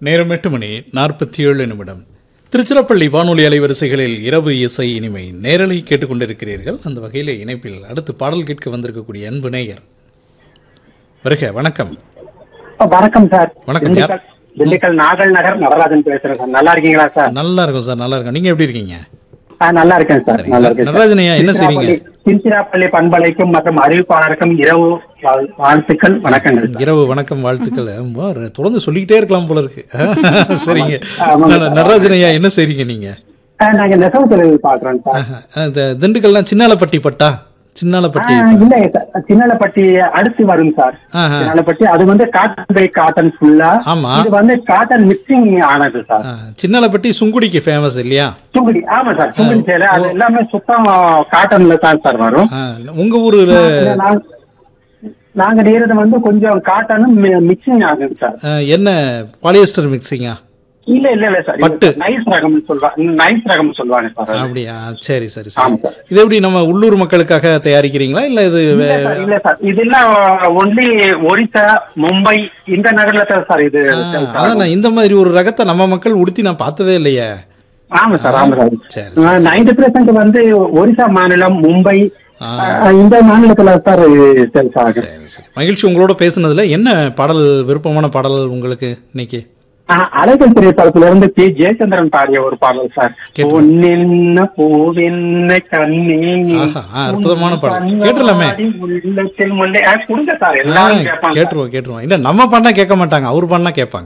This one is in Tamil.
நேரம் எட்டு மணி நாற்பத்தி ஏழு நிமிடம் திருச்சிராப்பள்ளி வானொலி அலைவரிசைகளில் இரவு இசை இனிமை நேரலை கேட்டுக்கொண்டிருக்கிறீர்கள் அந்த வகையில் இணைப்பில் அடுத்து பாடல் கேட்க வந்திருக்கக்கூடிய அன்பு நேயர் வருக வணக்கம் வணக்கம் சார் வணக்கம், யார்? திண்டுக்கல் திண்டுக்கல் நாகல் நகர் நடராஜன் பேசுறேன் சார் நல்லா இருக்கீங்களா சார் நல்லா இருக்கும் சார் நல்லா இருக்கும் நீங்க எப்படி இருக்கீங்க ஆ, நல்லா இருக்கேன் சார் சரிங்க. நல்லா இருக்கேன் சார். நடராஜன் ஐயா, என்ன செய்றீங்க? திருச்சிராப்பள்ளி- திருச்சிராப்பள்ளி பண்பலைக்கும் மற்றும் அறிவிப்பாளருக்கும் இரவு வாழ்- வாழ்த்துக்கள் வணக்கங்கள் சார். இரவு வணக்கம் வாழ்த்துக்கள் ஆமா, தொடர்ந்து சொல்லிக்கிட்டே இருக்கலாம் போல இருக்கு சரிங்க ஆமாங்க. ந- நடராஜன் ஐயா என்ன செய்றீங்க நீங்க ஆ, நாங்க நெசவு தொழில் பாக்குறோம் சார் ஆஹா. இந்த திண்டுக்கல்லாம் சின்னாலப்பட்டி பட்டா சின்னாலப்பட்டி ஆ, இல்ல சார் சின்னலப்பட்டி அடுத்து வரும் சார் ஆஹா. சின்னலப்பட்டி அது வந்து காட்டன் பை காட்டன் ஃபுல்லா ஆமா. இது வந்து காட்டன் மிக்சிங் ஆனது சார் ஆ, சின்னாலப்பட்டி சுங்குடிக்கு ஃபேமஸ் இல்லையா சுங்குடி ஆமா சார் சுங்குடி சேலை அது எல்லாமே சுத்தம் காட்டன்ல தான் சார் வரும் ஆ, உங்க ஊர்ல இல்ல, நாங்க- நாங்க நேரது வந்து கொஞ்சம் காட்டனும் மிக்சிங் ஆகுது சார் ஆ, என்ன பாலியஸ்டர் மிக்சிங்கா இல்ல இல்ல இல்ல சார் பட்டு. நைஸ் ரகம் சொல்லுவாங்க நைஸ் ரகம் சொல்லுவாங்க சார் அது. அப்படியா சரி சரி ஆமா சரி சார். இது எப்படி நம்ம உள்ளூர் மக்களுக்காக தயாரிக்கிறீங்களா இல்ல இது இல்ல வே- சார், இல்ல சார் இதெல்லாம் ஒன்லி ஒரிசா மும்பை இந்த நகர்ல தான் சார் இது ஆ, sell அதான் ஆகும். நான் இந்த மாதிரி ஒரு ரகத்தை நம்ம மக்கள் உடுத்தி நான் பார்த்ததே இல்லையே ஆமா சார் ஆமா சரி, சார் நைன்டி பெர்சென்ட் வந்து ஒரிசா மாநிலம் மும்பை ஆ. ஆ, இந்த மாநிலத்துல சார் சேல்ஸ் ஆகும் சரி சரி மகிழ்ச்சி உங்களோட பேசுனதுல என்ன பாடல் விருப்பமான பாடல் உங்களுக்கு இன்னைக்கு ஆ, அலைகள் திரைப்படத்துல இருந்து பி ஜெயச்சந்திரன் பாடிய ஒரு பாடல் சார் கேட்டு. பொன்னென்ன பூவென்ன கண்ணே ஆஹா, ஆ, அற்புதமான பாடல். உன் கேட்டுடலாமே. கண்ணாடி உள்ளத்தில் முல்லை. ஆ, கொடுங்க சார் ஆ, எல்லாரும் கேட்பாங்க கேட்டுருவோம் கேட்டுருவோம் இல்ல நம்ம பண்ணா கேட்க மாட்டாங்க அவர் பண்ணா கேட்பாங்க